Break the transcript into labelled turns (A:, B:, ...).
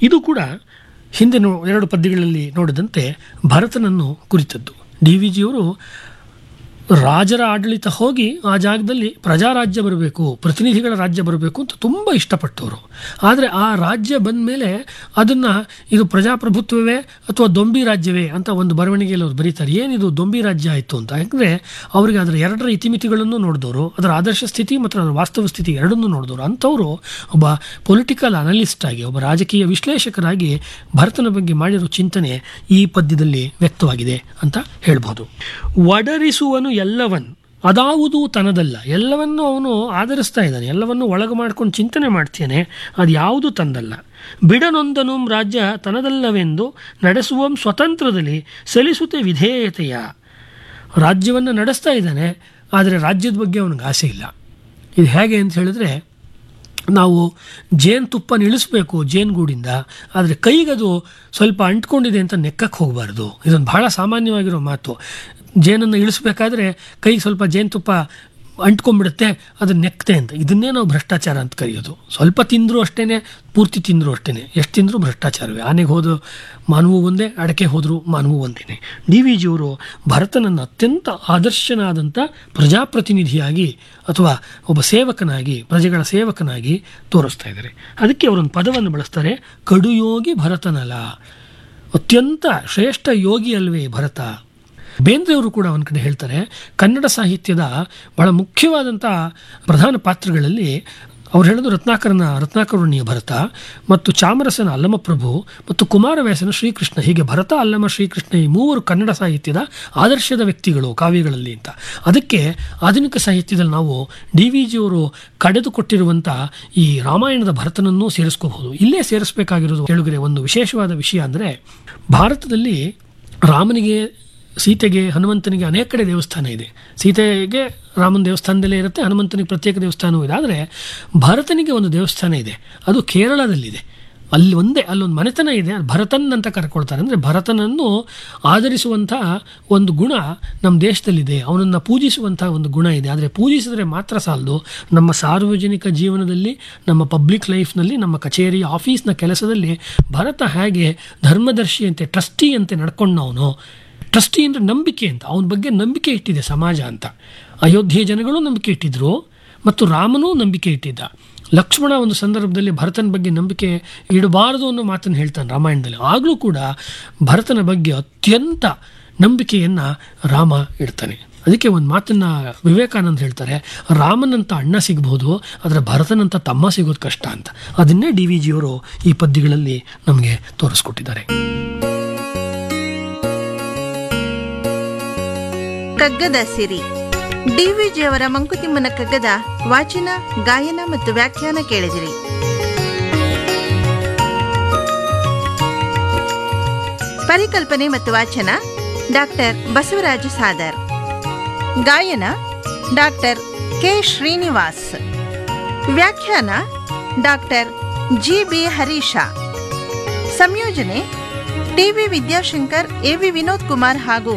A: ಇದು ಕೂಡ ಹಿಂದೆ ನೋ ಎರಡು ಪದ್ಯಗಳಲ್ಲಿ ನೋಡಿದಂತೆ ಭರತನನ್ನು ಕುರಿತದ್ದು ಡಿ ವಿ ಜಿಯವರು ರಾಜರ ಆಡಳಿತ ಹೋಗಿ ಆ ಜಾಗದಲ್ಲಿ ಪ್ರಜಾರಾಜ್ಯ ಬರಬೇಕು ಪ್ರತಿನಿಧಿಗಳ ರಾಜ್ಯ ಬರಬೇಕು ಅಂತ ತುಂಬ ಇಷ್ಟಪಟ್ಟವರು ಆದರೆ ಆ ರಾಜ್ಯ ಬಂದ ಮೇಲೆ ಅದನ್ನು ಇದು ಪ್ರಜಾಪ್ರಭುತ್ವವೇ ಅಥವಾ ದೊಂಬಿ ರಾಜ್ಯವೇ ಅಂತ ಒಂದು ಬರವಣಿಗೆಯಲ್ಲಿ ಅವ್ರು ಬರೀತಾರೆ ಏನಿದು ದೊಂಬಿ ರಾಜ್ಯ ಆಯಿತು ಅಂತ ಯಾಕಂದರೆ ಅವರಿಗೆ ಅದರ ಎರಡರ ಇತಿಮಿತಿಗಳನ್ನು ನೋಡಿದವರು ಅದರ ಆದರ್ಶ ಸ್ಥಿತಿ ಮತ್ತು ಅದರ ವಾಸ್ತವ ಸ್ಥಿತಿ ಎರಡನ್ನೂ ನೋಡಿದವರು ಅಂಥವರು ಒಬ್ಬ ಪೊಲಿಟಿಕಲ್ ಅನಲಿಸ್ಟ್ ಆಗಿ ಒಬ್ಬ ರಾಜಕೀಯ ವಿಶ್ಲೇಷಕರಾಗಿ ಭರತನ ಬಗ್ಗೆ ಮಾಡಿರೋ ಚಿಂತನೆ ಈ ಪದ್ಯದಲ್ಲಿ ವ್ಯಕ್ತವಾಗಿದೆ ಅಂತ ಹೇಳ್ಬೋದು ಒಡರಿಸುವನು ಎಲ್ಲವನ್ ಅದಾವುದು ತನದಲ್ಲ ಎಲ್ಲವನ್ನು ಅವನು ಆಧರಿಸ್ತಾ ಇದ್ದಾನೆ ಎಲ್ಲವನ್ನು ಒಳಗೆ ಮಾಡ್ಕೊಂಡು ಚಿಂತನೆ ಮಾಡ್ತೇನೆ ಅದು ಯಾವುದು ತಂದಲ್ಲ ಬಿಡನೊಂದನು ರಾಜ್ಯ ತನದಲ್ಲವೆಂದು ನಡೆಸುವ ಸ್ವತಂತ್ರದಲ್ಲಿ ಸಲ್ಲಿಸುತ್ತೆ ವಿಧೇಯತೆಯ ರಾಜ್ಯವನ್ನು ನಡೆಸ್ತಾ ಇದ್ದಾನೆ ಆದರೆ ರಾಜ್ಯದ ಬಗ್ಗೆ ಅವನಿಗೆ ಆಸೆ ಇಲ್ಲ ಇದು ಹೇಗೆ ಅಂತ ಹೇಳಿದ್ರೆ ನಾವು ಜೇನುತುಪ್ಪನ ಇಳಿಸ್ಬೇಕು ಜೇನುಗೂಡಿಂದ ಆದರೆ ಕೈಗದು ಸ್ವಲ್ಪ ಅಂಟ್ಕೊಂಡಿದೆ ಅಂತ ನೆಕ್ಕಕ್ಕೆ ಹೋಗಬಾರ್ದು ಇದೊಂದು ಭಾಳ ಸಾಮಾನ್ಯವಾಗಿರೋ ಮಾತು ಜೇನನ್ನು ಇಳಿಸ್ಬೇಕಾದ್ರೆ ಕೈಗೆ ಸ್ವಲ್ಪ ಜೇನುತುಪ್ಪ ಅಂಟ್ಕೊಂಡ್ಬಿಡುತ್ತೆ ಅದನ್ನ ನೆಕ್ತೆ ಅಂತ ಇದನ್ನೇ ನಾವು ಭ್ರಷ್ಟಾಚಾರ ಅಂತ ಕರೆಯೋದು ಸ್ವಲ್ಪ ತಿಂದರೂ ಅಷ್ಟೇ ಪೂರ್ತಿ ತಿಂದರೂ ಅಷ್ಟೇ ಎಷ್ಟು ತಿಂದರೂ ಭ್ರಷ್ಟಾಚಾರವೇ ಆನೆಗೆ ಹೋದ ಮಾನವು ಒಂದೇ ಅಡಕೆ ಹೋದರೂ ಮಾನವು ಒಂದೇ ಡಿ ವಿ ಜಿಯವರು ಭರತನನ್ನು ಅತ್ಯಂತ ಆದರ್ಶನಾದಂಥ ಪ್ರಜಾಪ್ರತಿನಿಧಿಯಾಗಿ ಅಥವಾ ಒಬ್ಬ ಸೇವಕನಾಗಿ ಪ್ರಜೆಗಳ ಸೇವಕನಾಗಿ ತೋರಿಸ್ತಾ ಇದ್ದಾರೆ ಅದಕ್ಕೆ ಅವರೊಂದು ಪದವನ್ನು ಬಳಸ್ತಾರೆ ಕಡುಯೋಗಿ ಭರತನಲ ಅತ್ಯಂತ ಶ್ರೇಷ್ಠ ಯೋಗಿ ಅಲ್ವೇ ಭರತ ಬೇಂದ್ರೆಯವರು ಕೂಡ ಒಂದು ಕಡೆ ಹೇಳ್ತಾರೆ ಕನ್ನಡ ಸಾಹಿತ್ಯದ ಬಹಳ ಮುಖ್ಯವಾದಂಥ ಪ್ರಧಾನ ಪಾತ್ರಗಳಲ್ಲಿ ಅವ್ರು ಹೇಳೋದು ರತ್ನಾಕರನ ರತ್ನಾಕರುಣಿಯ ಭರತ ಮತ್ತು ಚಾಮರಸನ ಅಲ್ಲಮಪ್ರಭು ಮತ್ತು ಕುಮಾರವ್ಯಾಸನ ಶ್ರೀಕೃಷ್ಣ ಹೀಗೆ ಭರತ ಅಲ್ಲಮ ಶ್ರೀಕೃಷ್ಣ ಈ ಮೂವರು ಕನ್ನಡ ಸಾಹಿತ್ಯದ ಆದರ್ಶದ ವ್ಯಕ್ತಿಗಳು ಕಾವ್ಯಗಳಲ್ಲಿ ಅಂತ ಅದಕ್ಕೆ ಆಧುನಿಕ ಸಾಹಿತ್ಯದಲ್ಲಿ ನಾವು ಡಿ ವಿ ಜಿಯವರು ಕಡೆದುಕೊಟ್ಟಿರುವಂಥ ಈ ರಾಮಾಯಣದ ಭರತನನ್ನೂ ಸೇರಿಸ್ಕೋಬಹುದು ಇಲ್ಲೇ ಸೇರಿಸಬೇಕಾಗಿರೋದು ಕೇಳುಗರೆ ಒಂದು ವಿಶೇಷವಾದ ವಿಷಯ ಅಂದರೆ ಭಾರತದಲ್ಲಿ ರಾಮನಿಗೆ ಸೀತೆಗೆ ಹನುಮಂತನಿಗೆ ಅನೇಕ ಕಡೆ ದೇವಸ್ಥಾನ ಇದೆ ಸೀತೆಗೆ ರಾಮನ ದೇವಸ್ಥಾನದಲ್ಲೇ ಇರುತ್ತೆ ಹನುಮಂತನಿಗೆ ಪ್ರತ್ಯೇಕ ದೇವಸ್ಥಾನವೂ ಇದೆ ಆದರೆ ಭರತನಿಗೆ ಒಂದು ದೇವಸ್ಥಾನ ಇದೆ ಅದು ಕೇರಳದಲ್ಲಿದೆ ಅಲ್ಲಿ ಒಂದೇ ಅಲ್ಲೊಂದು ಮನೆತನ ಇದೆ ಅದು ಭರತನ್ ಅಂತ ಕರ್ಕೊಳ್ತಾರೆ ಅಂದರೆ ಭರತನನ್ನು ಆಧರಿಸುವಂಥ ಒಂದು ಗುಣ ನಮ್ಮ ದೇಶದಲ್ಲಿದೆ ಅವನನ್ನು ಪೂಜಿಸುವಂಥ ಒಂದು ಗುಣ ಇದೆ ಆದರೆ ಪೂಜಿಸಿದ್ರೆ ಮಾತ್ರ ಸಾಲದು ನಮ್ಮ ಸಾರ್ವಜನಿಕ ಜೀವನದಲ್ಲಿ ನಮ್ಮ ಪಬ್ಲಿಕ್ ಲೈಫ್ನಲ್ಲಿ ನಮ್ಮ ಕಚೇರಿ ಆಫೀಸ್ನ ಕೆಲಸದಲ್ಲಿ ಭರತ ಹೇಗೆ ಧರ್ಮದರ್ಶಿಯಂತೆ ಟ್ರಸ್ಟಿ ಅಂತೆ ನಡ್ಕೊಂಡವನು ಟ್ರಸ್ಟಿ ಅಂದರೆ ನಂಬಿಕೆ ಅಂತ ಅವನ ಬಗ್ಗೆ ನಂಬಿಕೆ ಇಟ್ಟಿದೆ ಸಮಾಜ ಅಂತ ಅಯೋಧ್ಯೆ ಜನಗಳು ನಂಬಿಕೆ ಇಟ್ಟಿದ್ರು ಮತ್ತು ರಾಮನೂ ನಂಬಿಕೆ ಇಟ್ಟಿದ್ದ ಲಕ್ಷ್ಮಣ ಒಂದು ಸಂದರ್ಭದಲ್ಲಿ ಭರತನ ಬಗ್ಗೆ ನಂಬಿಕೆ ಇಡಬಾರದು ಅನ್ನೋ ಮಾತನ್ನು ಹೇಳ್ತಾನೆ ರಾಮಾಯಣದಲ್ಲಿ ಆಗಲೂ ಕೂಡ ಭರತನ ಬಗ್ಗೆ ಅತ್ಯಂತ ನಂಬಿಕೆಯನ್ನು ರಾಮ ಇಡ್ತಾನೆ ಅದಕ್ಕೆ ಒಂದು ಮಾತನ್ನು ವಿವೇಕಾನಂದ ಹೇಳ್ತಾರೆ ರಾಮನಂತ ಅಣ್ಣ ಸಿಗ್ಬೋದು ಆದರೆ ಭರತನಂತ ತಮ್ಮ ಸಿಗೋದು ಕಷ್ಟ ಅಂತ ಅದನ್ನೇ ಡಿ ವಿ ಜಿಯವರು ಈ ಪದ್ಯಗಳಲ್ಲಿ ನಮಗೆ ತೋರಿಸ್ಕೊಟ್ಟಿದ್ದಾರೆ
B: ಕಗ್ಗದ ಸಿರಿ ಡಿವಿಜಿಯವರ ಮಂಕುತಿಮ್ಮನ ಕಗ್ಗದ ವಾಚನ ಗಾಯನ ಮತ್ತು ವ್ಯಾಖ್ಯಾನ ಕೇಳಿದಿರಿ ಪರಿಕಲ್ಪನೆ ಮತ್ತು ವಾಚನ ಡಾಕ್ಟರ್ ಬಸವರಾಜ ಸಾದರ್ ಗಾಯನ ಡಾಕ್ಟರ್ ಕೆ ಶ್ರೀನಿವಾಸ್ ವ್ಯಾಖ್ಯಾನ ಡಾಕ್ಟರ್ ಜಿ ಬಿ ಹರೀಶ ಸಂಯೋಜನೆ ಟಿವಿ ವಿದ್ಯಾಶಂಕರ್ ಎವಿ ವಿನೋದ್ ಕುಮಾರ್ ಹಾಗೂ